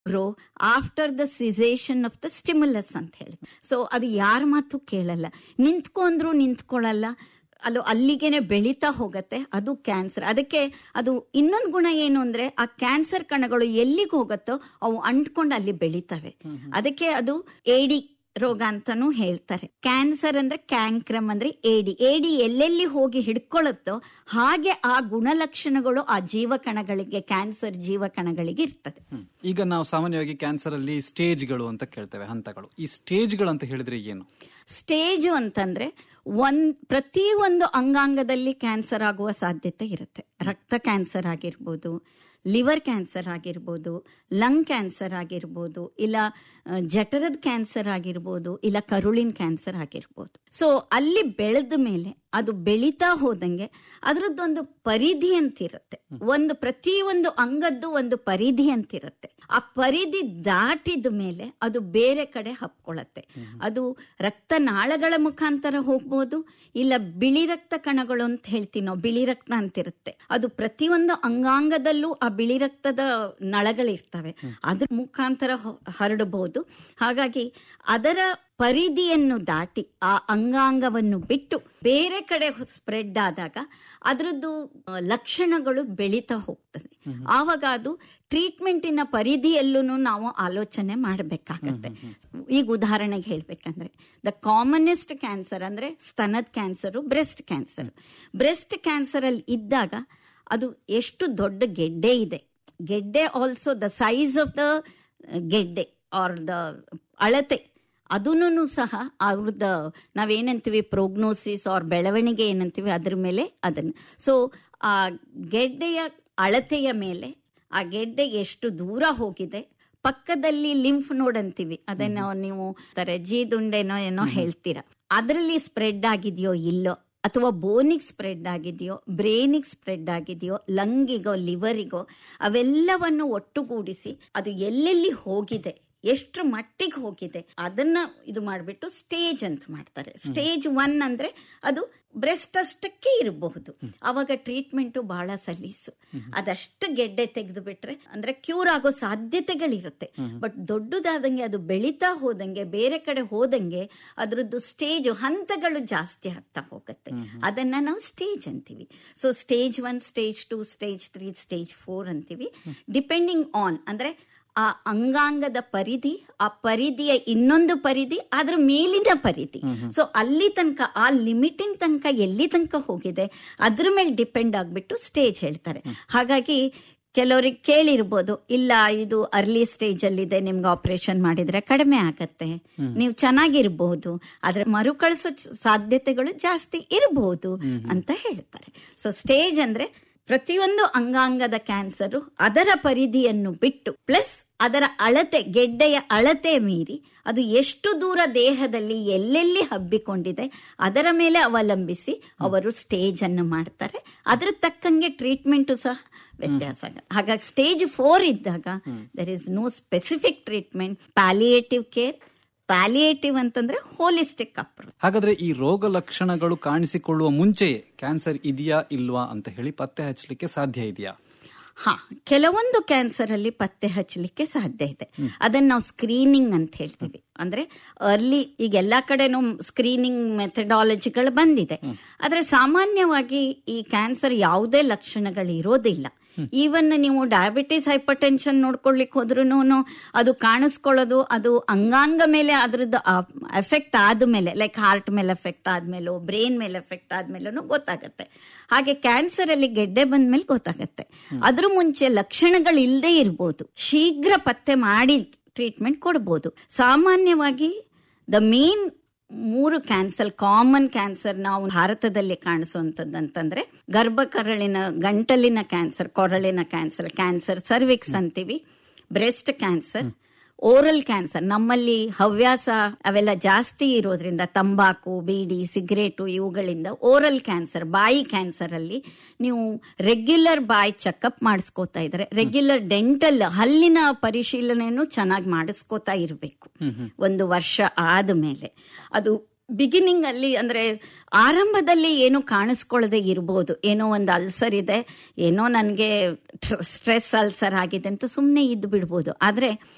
Grow after the cessation of the stimulus ಅಂತ ಹೇಳಿ so ಅದು ಯಾರ ಮಾತು ಕೇಳಲ್ಲ ನಿಂತ್ಕೊಂಡ್ರು ನಿಂತ್ಕೊಳ್ಳಲ್ಲ ಅಲ್ಲೋ ಅಲ್ಲಿಗೆನೆ ಬೆಳೀತಾ ಹೋಗತ್ತೆ ಅದು ಕ್ಯಾನ್ಸರ್ ಅದಕ್ಕೆ ಅದು ಇನ್ನೊಂದು ಗುಣ ಏನು ಅಂದ್ರೆ ಆ ಕ್ಯಾನ್ಸರ್ ಕಣಗಳು ಎಲ್ಲಿಗೆ ಹೋಗತ್ತೋ ಅವು ಅಂಟ್ಕೊಂಡು ಅಲ್ಲಿ ಬೆಳೀತವೆ ಅದಕ್ಕೆ ಅದು ಏಡಿ ರೋಗ ಅಂತಾನೂ ಹೇಳ್ತಾರೆ ಕ್ಯಾನ್ಸರ್ ಅಂದ್ರೆ ಕ್ಯಾಂಕ್ರಮ್ ಅಂದ್ರೆ ಏಡಿ ಏಡಿ ಎಲ್ಲೆಲ್ಲಿ ಹೋಗಿ ಹಿಡ್ಕೊಳ್ಳುತ್ತೋ ಹಾಗೆ ಆ ಗುಣಲಕ್ಷಣಗಳು ಆ ಜೀವಕಣಗಳಿಗೆ ಕ್ಯಾನ್ಸರ್ ಜೀವಕಣಗಳಿಗೆ ಇರ್ತದೆ ಹ್ಮ್. ಈಗ ನಾವು ಸಾಮಾನ್ಯವಾಗಿ ಕ್ಯಾನ್ಸರ್ ಅಲ್ಲಿ ಸ್ಟೇಜ್ಗಳು ಅಂತ ಕೇಳ್ತೇವೆ ಹಂತಗಳು ಈ ಸ್ಟೇಜ್ಗಳು ಅಂತ ಹೇಳಿದ್ರೆ ಏನು ಸ್ಟೇಜ್ ಅಂತಂದ್ರೆ ಒಂದ್ ಪ್ರತಿ ಒಂದು ಅಂಗಾಂಗದಲ್ಲಿ ಕ್ಯಾನ್ಸರ್ ಆಗುವ ಸಾಧ್ಯತೆ ಇರುತ್ತೆ ರಕ್ತ ಕ್ಯಾನ್ಸರ್ ಆಗಿರ್ಬೋದು ಲಿವರ್ ಕ್ಯಾನ್ಸರ್ ಆಗಿರ್ಬೋದು ಲಂಗ್ ಕ್ಯಾನ್ಸರ್ ಆಗಿರ್ಬೋದು ಇಲ್ಲ ಆ, ಜಠರದ ಕ್ಯಾನ್ಸರ್ ಆಗಿರ್ಬೋದು ಇಲ್ಲ ಕರುಳಿನ ಕ್ಯಾನ್ಸರ್ ಆಗಿರ್ಬೋದು ಸೊ ಅಲ್ಲಿ ಬೆಳೆದ ಮೇಲೆ ಅದು ಬೆಳೀತಾ ಹೋದಂಗೆ ಅದರದ್ದೊಂದು ಪರಿಧಿ ಅಂತಿರುತ್ತೆ ಒಂದು ಪ್ರತಿ ಒಂದು ಅಂಗದ್ದು ಒಂದು ಪರಿಧಿ ಅಂತಿರುತ್ತೆ ಆ ಪರಿಧಿ ದಾಟಿದ ಮೇಲೆ ಅದು ಬೇರೆ ಕಡೆ ಹಪ್ಕೊಳ್ಳುತ್ತೆ ಅದು ರಕ್ತನಾಳಗಳ ಮುಖಾಂತರ ಹೋಗ್ಬೋದು ಇಲ್ಲ ಬಿಳಿ ರಕ್ತ ಕಣಗಳು ಅಂತ ಹೇಳ್ತೀವಿ ನಾವು ಬಿಳಿ ರಕ್ತ ಅಂತಿರುತ್ತೆ ಅದು ಪ್ರತಿಯೊಂದು ಅಂಗಾಂಗದಲ್ಲೂ ಆ ಬಿಳಿ ರಕ್ತದ ನಳಗಳಿರ್ತವೆ ಅದ್ರ ಮುಖಾಂತರ ಹೊ- ಹರಡಬಹುದು ಹಾಗಾಗಿ ಅದರ ಪರಿಧಿಯನ್ನು ದಾಟಿ ಆ ಅಂಗಾಂಗವನ್ನು ಬಿಟ್ಟು ಬೇರೆ ಕಡೆ ಸ್ಪ್ರೆಡ್ ಆದಾಗ ಅದರದ್ದು ಆ, ಲಕ್ಷಣಗಳು ಬೆಳೀತಾ ಹೋಗ್ತದೆ ಆವಾಗ ಅದು ಟ್ರೀಟ್ಮೆಂಟಿನ ಪರಿಧಿಯಲ್ಲೂ ನಾವು ಆಲೋಚನೆ ಮಾಡಬೇಕಾಗತ್ತೆ ಈಗ ಉದಾಹರಣೆಗೆ ಹೇಳ್ಬೇಕಂದ್ರೆ ದ ಕಾಮನೆಸ್ಟ್ ಕ್ಯಾನ್ಸರ್ ಅಂದ್ರೆ ಸ್ತನದ cancer breast cancer breast cancer ಅಲ್ಲಿ ಇದ್ದಾಗ ಅದು ಎಷ್ಟು ದೊಡ್ಡ ಗೆಡ್ಡೆ ಇದೆ ಗೆಡ್ಡೆ also the size of the ಗೆಡ್ಡೆ ಆರ್ ದ ಅಳತೆ ಅದನ್ನು ಸಹ ಅವ್ರದ್ದು ನಾವೇನಂತೀವಿ ಪ್ರೋಗ್ನೋಸಿಸ್ ಆರ್ ಬೆಳವಣಿಗೆ ಏನಂತೀವಿ ಅದ್ರ ಮೇಲೆ ಅದನ್ನು ಸೊ ಆ ಗೆಡ್ಡೆಯ ಅಳತೆಯ ಮೇಲೆ ಆ ಗೆಡ್ಡೆ ಎಷ್ಟು ದೂರ ಹೋಗಿದೆ ಪಕ್ಕದಲ್ಲಿ ಲಿಂಫ್ ನೋಡ್ ಅಂತೀವಿ ಅದನ್ನ ನೀವು ತಾರೆ ಜೀದುಂಡೆನೋ ಏನೋ ಹೇಳ್ತೀರಾ ಅದರಲ್ಲಿ ಸ್ಪ್ರೆಡ್ ಆಗಿದೆಯೋ ಇಲ್ಲೋ ಅಥವಾ ಬೋನಿಗೆ ಸ್ಪ್ರೆಡ್ ಆಗಿದೆಯೋ ಬ್ರೇನಿಗೆ ಸ್ಪ್ರೆಡ್ ಆಗಿದೆಯೋ ಲಂಗಿಗೋ ಲಿವರಿಗೋ ಅವೆಲ್ಲವನ್ನು ಒಟ್ಟುಗೂಡಿಸಿ ಅದು ಎಲ್ಲೆಲ್ಲಿ ಹೋಗಿದೆ ಎಷ್ಟು ಮಟ್ಟಿಗೆ ಹೋಗಿದೆ ಅದನ್ನ ಇದು ಮಾಡಿಬಿಟ್ಟು ಸ್ಟೇಜ್ ಅಂತ ಮಾಡ್ತಾರೆ ಸ್ಟೇಜ್ ಒನ್ ಅಂದ್ರೆ ಅದು ಬ್ರೆಸ್ಟ್ ಅಷ್ಟಕ್ಕೆ ಇರಬಹುದು ಅವಾಗ ಟ್ರೀಟ್ಮೆಂಟ್ ಬಹಳ ಸಲೀಸು ಅದಷ್ಟು ಗೆಡ್ಡೆ ತೆಗೆದು ಬಿಟ್ರೆ ಅಂದ್ರೆ ಕ್ಯೂರ್ ಆಗೋ ಸಾಧ್ಯತೆಗಳಿರುತ್ತೆ ಬಟ್ ದೊಡ್ಡದಾದಂಗೆ ಅದು ಬೆಳೀತಾ ಹೋದಂಗೆ ಬೇರೆ ಕಡೆ ಹೋದಂಗೆ ಅದ್ರದ್ದು ಸ್ಟೇಜ್ ಹಂತಗಳು ಜಾಸ್ತಿ ಆಗ್ತಾ ಹೋಗುತ್ತೆ ಅದನ್ನ ನಾವು ಸ್ಟೇಜ್ ಅಂತೀವಿ so stage one stage two stage three stage four ಅಂತೀವಿ ಡಿಪೆಂಡಿಂಗ್ ಆನ್ ಅಂದ್ರೆ ಆ ಅಂಗಾಂಗದ ಪರಿಧಿ ಆ ಪರಿಧಿಯ ಇನ್ನೊಂದು ಪರಿಧಿ ಅದ್ರ ಮೇಲಿನ ಪರಿಧಿ ಸೊ ಅಲ್ಲಿ ತನಕ ಆ ಲಿಮಿಟಿನ ತನಕ ಎಲ್ಲಿ ತನಕ ಹೋಗಿದೆ ಅದ್ರ ಮೇಲೆ ಡಿಪೆಂಡ್ ಆಗ್ಬಿಟ್ಟು ಸ್ಟೇಜ್ ಹೇಳ್ತಾರೆ ಹಾಗಾಗಿ ಕೆಲವರಿಗೆ ಕೇಳಿರ್ಬೋದು ಇಲ್ಲ ಇದು ಅರ್ಲಿ ಸ್ಟೇಜ್ ಅಲ್ಲಿ ಇದೆ ನಿಮ್ಗೆ ಆಪರೇಷನ್ ಮಾಡಿದ್ರೆ ಕಡಿಮೆ ಆಗತ್ತೆ ನೀವು ಚೆನ್ನಾಗಿರ್ಬಹುದು ಆದ್ರೆ ಮರುಕಳಿಸೋ ಸಾಧ್ಯತೆಗಳು ಜಾಸ್ತಿ ಇರಬಹುದು ಅಂತ ಹೇಳ್ತಾರೆ ಸೊ ಸ್ಟೇಜ್ ಅಂದ್ರೆ ಪ್ರತಿಯೊಂದು ಅಂಗಾಂಗದ ಕ್ಯಾನ್ಸರ್ ಅದರ ಪರಿಧಿಯನ್ನು ಬಿಟ್ಟು ಪ್ಲಸ್ ಅದರ ಅಳತೆ ಗೆಡ್ಡೆಯ ಅಳತೆ ಮೀರಿ ಅದು ಎಷ್ಟು ದೂರ ದೇಹದಲ್ಲಿ ಎಲ್ಲೆಲ್ಲಿ ಹಬ್ಬಿಕೊಂಡಿದೆ ಅದರ ಮೇಲೆ ಅವಲಂಬಿಸಿ ಅವರು ಸ್ಟೇಜ್ ಅನ್ನು ಮಾಡ್ತಾರೆ ಅದ್ರ ತಕ್ಕಂಗೆ ಟ್ರೀಟ್ಮೆಂಟ್ ಸಹ ವ್ಯತ್ಯಾಸ ಆಗುತ್ತೆ ಹಾಗಾಗಿ ಸ್ಟೇಜ್ ಫೋರ್ ಇದ್ದಾಗ there is no specific treatment palliative care palliative ಅಂತಂದ್ರೆ ಹೋಲಿಸ್ಟಿಕ್ ಅಪ್ರೋಚ್ ಹಾಗಾದ್ರೆ ಈ ರೋಗ ಲಕ್ಷಣಗಳು ಕಾಣಿಸಿಕೊಳ್ಳುವ ಮುಂಚೆಯೇ ಕ್ಯಾನ್ಸರ್ ಇದೆಯಾ ಇಲ್ವಾ ಅಂತ ಹೇಳಿ ಪತ್ತೆ ಹಚ್ಚಲಿಕ್ಕೆ ಸಾಧ್ಯ ಇದೆಯಾ ಹಾ ಕೆಲವೊಂದು ಕ್ಯಾನ್ಸರ್ ಅಲ್ಲಿ ಪತ್ತೆ ಹಚ್ಚಲಿಕ್ಕೆ ಸಾಧ್ಯ ಇದೆ ಅದನ್ನ ನಾವು ಸ್ಕ್ರೀನಿಂಗ್ ಅಂತ ಹೇಳ್ತೀವಿ ಅಂದ್ರೆ ಅರ್ಲಿ ಈಗ ಎಲ್ಲಾ ಕಡೆನೂ ಸ್ಕ್ರೀನಿಂಗ್ ಮೆಥಡಾಲಜಿಗಳು ಬಂದಿದೆ ಆದ್ರೆ ಸಾಮಾನ್ಯವಾಗಿ ಈ ಕ್ಯಾನ್ಸರ್ ಯಾವುದೇ ಲಕ್ಷಣಗಳು ಇರೋದಿಲ್ಲ ಈವನ್ ನೀವು ಡಯಾಬಿಟಿಸ್ ಹೈಪರ್ ಟೆನ್ಷನ್ ನೋಡ್ಕೊಳ್ಲಿಕ್ಕೆ ಹೋದ್ರೂ ಅದು ಕಾಣಿಸ್ಕೊಳ್ಳೋದು ಅದು ಅಂಗಾಂಗ ಮೇಲೆ ಅದ್ರದ್ದು ಎಫೆಕ್ಟ್ ಆದ್ಮೇಲೆ ಲೈಕ್ ಹಾರ್ಟ್ ಮೇಲೆ ಎಫೆಕ್ಟ್ ಆದ್ಮೇಲೋ ಬ್ರೈನ್ ಮೇಲೆ ಎಫೆಕ್ಟ್ ಆದ್ಮೇಲೂ ಗೊತ್ತಾಗತ್ತೆ ಹಾಗೆ ಕ್ಯಾನ್ಸರ್ ಅಲ್ಲಿ ಗೆಡ್ಡೆ ಬಂದ್ಮೇಲೆ ಗೊತ್ತಾಗತ್ತೆ ಅದ್ರ ಮುಂಚೆ ಲಕ್ಷಣಗಳು ಇಲ್ಲದೆ ಇರ್ಬೋದು ಶೀಘ್ರ ಪತ್ತೆ ಮಾಡಿ ಟ್ರೀಟ್ಮೆಂಟ್ ಕೊಡ್ಬೋದು ಸಾಮಾನ್ಯವಾಗಿ ದ ಮೇನ್ ಮೂರು ಕ್ಯಾನ್ಸರ್ ಕಾಮನ್ ಕ್ಯಾನ್ಸರ್ ನಾವು ಭಾರತದಲ್ಲಿ ಕಾಣಿಸುವಂತದ್ದು ಅಂತಂದ್ರೆ ಗರ್ಭಕರಳಿನ ಗಂಟಲಿನ ಕ್ಯಾನ್ಸರ್ ಕೊರಳಿನ ಕ್ಯಾನ್ಸರ್ ಕ್ಯಾನ್ಸರ್ ಸರ್ವಿಕ್ಸ್ ಅಂತೀವಿ ಬ್ರೆಸ್ಟ್ ಕ್ಯಾನ್ಸರ್ ಓರಲ್ ಕ್ಯಾನ್ಸರ್ ನಮ್ಮಲ್ಲಿ ಹವ್ಯಾಸ ಅವೆಲ್ಲ ಜಾಸ್ತಿ ಇರೋದ್ರಿಂದ ತಂಬಾಕು ಬೀಡಿ ಸಿಗರೇಟು ಇವುಗಳಿಂದ ಓರಲ್ ಕ್ಯಾನ್ಸರ್ ಬಾಯಿ ಕ್ಯಾನ್ಸರ್ ಅಲ್ಲಿ ನೀವು ರೆಗ್ಯುಲರ್ ಬಾಯಿ ಚೆಕಪ್ ಮಾಡಿಸ್ಕೋತಾ ಇದ್ರೆ ರೆಗ್ಯುಲರ್ ಡೆಂಟಲ್ ಹಲ್ಲಿನ ಪರಿಶೀಲನೆಯನ್ನು ಚೆನ್ನಾಗಿ ಮಾಡಿಸ್ಕೋತಾ ಇರಬೇಕು ಒಂದು ವರ್ಷ ಆದ ಮೇಲೆ ಅದು ಬಿಗಿನಿಂಗ್ ಅಲ್ಲಿ ಅಂದ್ರೆ ಆರಂಭದಲ್ಲಿ ಏನು ಕಾಣಿಸ್ಕೊಳ್ಳದೆ ಇರ್ಬೋದು ಏನೋ ಒಂದು ಅಲ್ಸರ್ ಇದೆ ಏನೋ ನನಗೆ ಸ್ಟ್ರೆಸ್ ಅಲ್ಸರ್ ಆಗಿದೆ ಅಂತ ಸುಮ್ಮನೆ ಇದ್ದು ಬಿಡ್ಬೋದು ಆದ್ರೆ